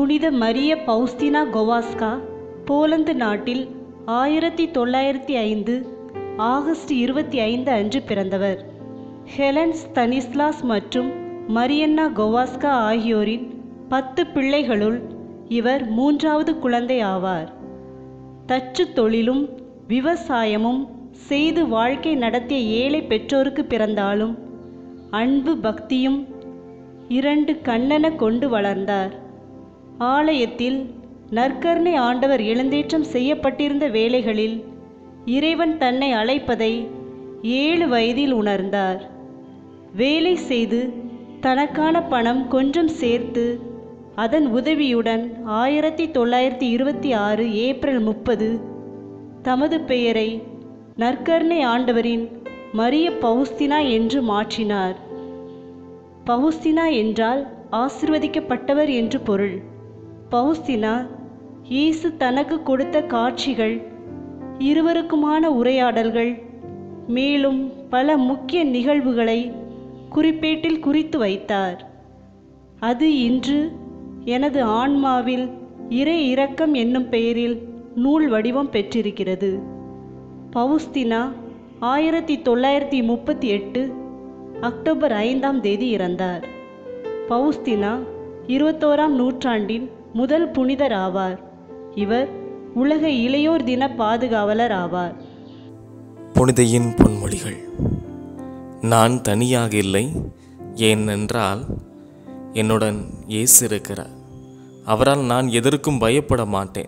புனித மரிய பௌஸ்தினா கொவாஸ்கா போலந்து நாட்டில் ஆயிரத்தி தொள்ளாயிரத்தி ஐந்து ஆகஸ்ட் இருபத்தி ஐந்து அன்று பிறந்தவர் ஹெலன் ஸ்தனிஸ்லாஸ் மற்றும் மரியன்னா கொவாஸ்கா ஆகியோரின் பத்து பிள்ளைகளுள் இவர் மூன்றாவது குழந்தை ஆவார் தச்சு தொழிலும் விவசாயமும் செய்து வாழ்க்கை நடத்திய ஏழை பெற்றோருக்கு பிறந்தாலும் அன்பு பக்தியும் இரண்டு கண்ணென கொண்டு வளர்ந்தார் ஆலயத்தில் நற்கருணை ஆண்டவர் எழுந்தேற்றம் செய்யப்பட்டிருந்த வேளைகளில் இறைவன் தன்னை அழைப்பதை ஏழு வயதில் உணர்ந்தார் வேலை செய்து தனக்கான பணம் கொஞ்சம் சேர்த்து அதன் உதவியுடன் ஆயிரத்தி தொள்ளாயிரத்தி இருபத்தி ஆறு ஏப்ரல் முப்பது தமது பெயரை நற்கருணை ஆண்டவரின் மரிய பவுஸ்தினா என்று மாற்றினார் பவுஸ்தினா என்றால் ஆசிர்வதிக்கப்பட்டவர் என்று பொருள் பவுஸ்தினா இயேசு தனக்கு கொடுத்த காட்சிகள் இருவருக்குமான உரையாடல்கள் மேலும் பல முக்கிய நிகழ்வுகளை குறிப்பேட்டில் குறித்து வைத்தார் அது இன்று எனது ஆன்மாவில் இறை இரக்கம் என்னும் பெயரில் நூல் வடிவம் பெற்றிருக்கிறது பவுஸ்தினா ஆயிரத்தி தொள்ளாயிரத்தி முப்பத்தி எட்டு அக்டோபர் ஐந்தாம் தேதி இறந்தார் பவுஸ்தினா இருபத்தோராம் நூற்றாண்டின் முதல் புனிதர் ஆவார் இவர் உலக இளையோர் தின பாதுகாவலர் ஆவார் புனிதையின் பொன்மொழிகள் நான் தனியாக இல்லை ஏனென்றால் என்னுடன் இயேசு இருக்கிறார் அவரால் நான் எதற்கும் பயப்பட மாட்டேன்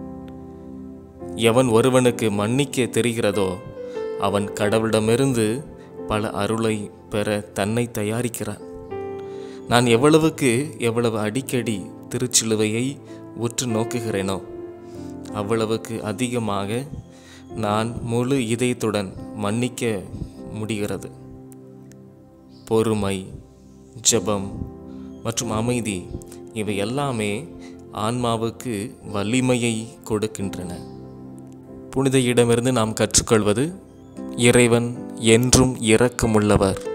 எவன் ஒருவனுக்கு மன்னிக்க தெரிகிறதோ அவன் கடவுளிடமிருந்து பல அருளை பெற தன்னை தயாரிக்கிறான் நான் எவ்வளவுக்கு எவ்வளவு அடிக்கடி திருச்சிலுவையை உற்று நோக்குகிறேனோ அவ்வளவுக்கு அதிகமாக நான் முழு இதயத்துடன் மன்னிக்க முடிகிறது பொறுமை ஜெபம் மற்றும் அமைதி இவை எல்லாமே ஆன்மாவுக்கு வலிமையை கொடுக்கின்றன புனித இடமிருந்து நாம் கற்றுக்கொள்வது இறைவன் என்றும் இரக்கமுள்ளவர்